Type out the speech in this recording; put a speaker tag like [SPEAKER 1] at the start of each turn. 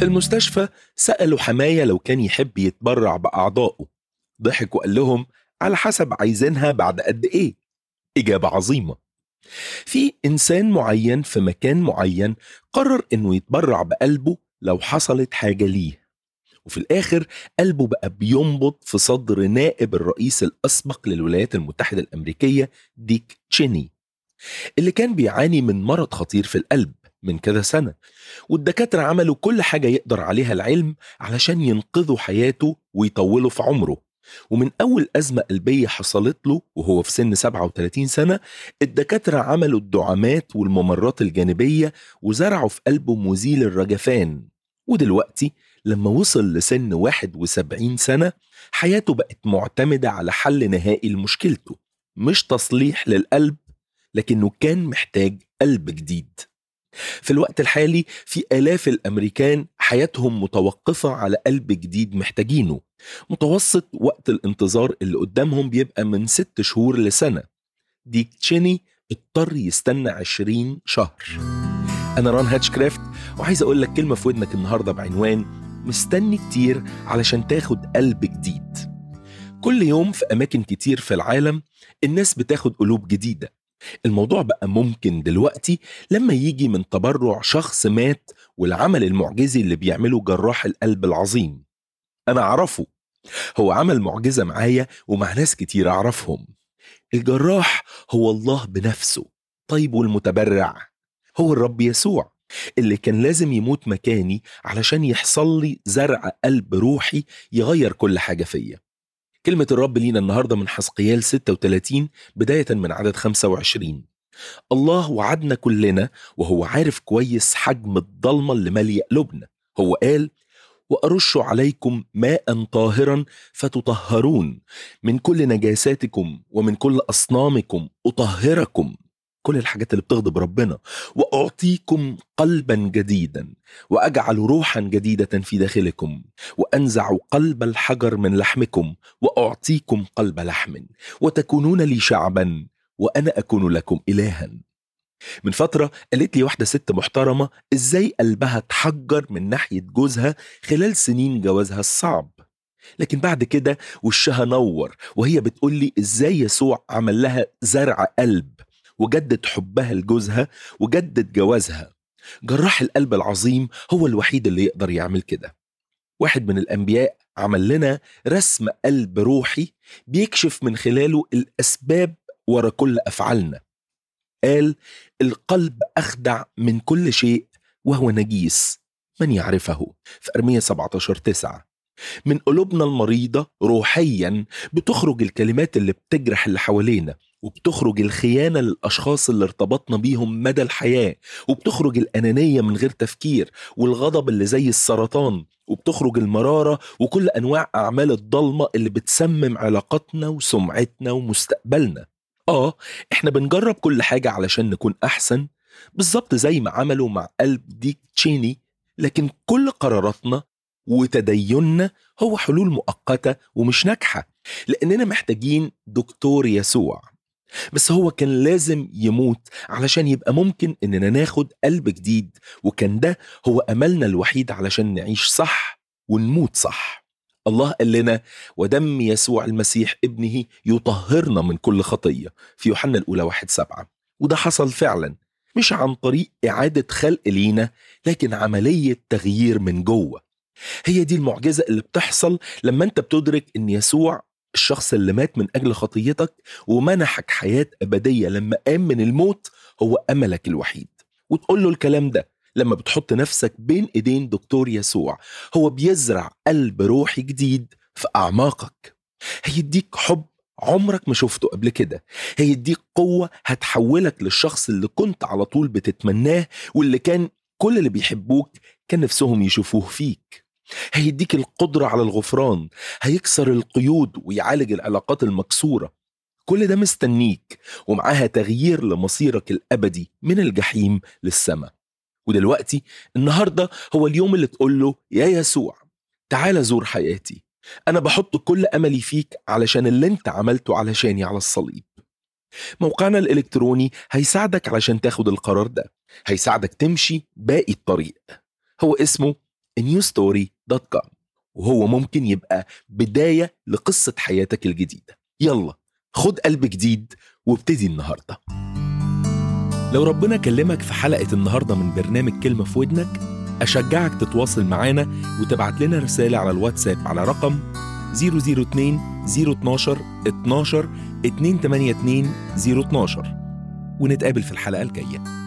[SPEAKER 1] في المستشفى سألوا حماية لو كان يحب يتبرع بأعضائه ضحك وقال لهم على حسب عايزينها بعد قد إيه إجابة عظيمة في إنسان معين في مكان معين قرر إنه يتبرع بقلبه لو حصلت حاجة ليه وفي الآخر قلبه بقى بينبض في صدر نائب الرئيس الأسبق للولايات المتحدة الأمريكية ديك تشيني اللي كان بيعاني من مرض خطير في القلب من كذا سنة والدكاترة عملوا كل حاجة يقدر عليها العلم علشان ينقذوا حياته ويطولوا في عمره ومن أول أزمة قلبية حصلت له وهو في سن 37 سنة الدكاترة عملوا الدعامات والممرات الجانبية وزرعوا في قلبه مزيل الرجفان ودلوقتي لما وصل لسن 71 سنة حياته بقت معتمدة على حل نهائي لمشكلته مش تصليح للقلب لكنه كان محتاج قلب جديد في الوقت الحالي في آلاف الأمريكان حياتهم متوقفة على قلب جديد محتاجينه متوسط وقت الانتظار اللي قدامهم بيبقى من ست شهور لسنة ديك تشيني اضطر يستنى عشرين شهر أنا ران هاتشكرافت وعايز أقول لك كلمة في ودنك النهاردة بعنوان مستني كتير علشان تاخد قلب جديد كل يوم في أماكن كتير في العالم الناس بتاخد قلوب جديدة الموضوع بقى ممكن دلوقتي لما يجي من تبرع شخص مات والعمل المعجزي اللي بيعمله جراح القلب العظيم أنا أعرفه هو عمل معجزة معايا ومع ناس كتير أعرفهم الجراح هو الله بنفسه طيب والمتبرع هو الرب يسوع اللي كان لازم يموت مكاني علشان يحصل لي زرع قلب روحي يغير كل حاجة فيا كلمة الرب لينا النهاردة من حسقيال 36 بداية من عدد 25 الله وعدنا كلنا وهو عارف كويس حجم الضلمة اللي مالية قلوبنا هو قال وأرش عليكم ماء طاهرا فتطهرون من كل نجاساتكم ومن كل أصنامكم أطهركم كل الحاجات اللي بتغضب ربنا واعطيكم قلبا جديدا واجعل روحا جديده في داخلكم وانزع قلب الحجر من لحمكم واعطيكم قلب لحم وتكونون لي شعبا وانا اكون لكم الها من فترة قالت لي واحدة ست محترمة ازاي قلبها اتحجر من ناحية جوزها خلال سنين جوازها الصعب لكن بعد كده وشها نور وهي بتقول لي ازاي يسوع عمل لها زرع قلب وجدد حبها لجوزها وجدد جوازها جراح القلب العظيم هو الوحيد اللي يقدر يعمل كده واحد من الأنبياء عمل لنا رسم قلب روحي بيكشف من خلاله الأسباب ورا كل أفعالنا قال القلب أخدع من كل شيء وهو نجيس من يعرفه في أرمية 17 9 من قلوبنا المريضة روحيا بتخرج الكلمات اللي بتجرح اللي حوالينا وبتخرج الخيانة للأشخاص اللي ارتبطنا بيهم مدى الحياة وبتخرج الأنانية من غير تفكير والغضب اللي زي السرطان وبتخرج المرارة وكل أنواع أعمال الضلمة اللي بتسمم علاقاتنا وسمعتنا ومستقبلنا آه إحنا بنجرب كل حاجة علشان نكون أحسن بالظبط زي ما عملوا مع قلب ديك تشيني لكن كل قراراتنا وتديننا هو حلول مؤقتة ومش ناجحة لأننا محتاجين دكتور يسوع بس هو كان لازم يموت علشان يبقى ممكن إننا ناخد قلب جديد وكان ده هو أملنا الوحيد علشان نعيش صح ونموت صح الله قال لنا ودم يسوع المسيح ابنه يطهرنا من كل خطية في يوحنا الأولى واحد سبعة وده حصل فعلا مش عن طريق إعادة خلق لينا لكن عملية تغيير من جوه هي دي المعجزة اللي بتحصل لما انت بتدرك ان يسوع الشخص اللي مات من اجل خطيتك ومنحك حياة ابدية لما قام من الموت هو املك الوحيد وتقول له الكلام ده لما بتحط نفسك بين ايدين دكتور يسوع هو بيزرع قلب روحي جديد في اعماقك هيديك حب عمرك ما شفته قبل كده هيديك قوة هتحولك للشخص اللي كنت على طول بتتمناه واللي كان كل اللي بيحبوك كان نفسهم يشوفوه فيك هيديك القدرة على الغفران هيكسر القيود ويعالج العلاقات المكسورة كل ده مستنيك ومعاها تغيير لمصيرك الأبدي من الجحيم للسماء ودلوقتي النهاردة هو اليوم اللي تقول له يا يسوع تعال زور حياتي أنا بحط كل أملي فيك علشان اللي أنت عملته علشاني على الصليب موقعنا الإلكتروني هيساعدك علشان تاخد القرار ده هيساعدك تمشي باقي الطريق هو اسمه newstory.com وهو ممكن يبقى بداية لقصة حياتك الجديدة يلا خد قلب جديد وابتدي النهاردة لو ربنا كلمك في حلقة النهاردة من برنامج كلمة في ودنك أشجعك تتواصل معانا وتبعت لنا رسالة على الواتساب على رقم 002 012 12 282 012 ونتقابل في الحلقة الجاية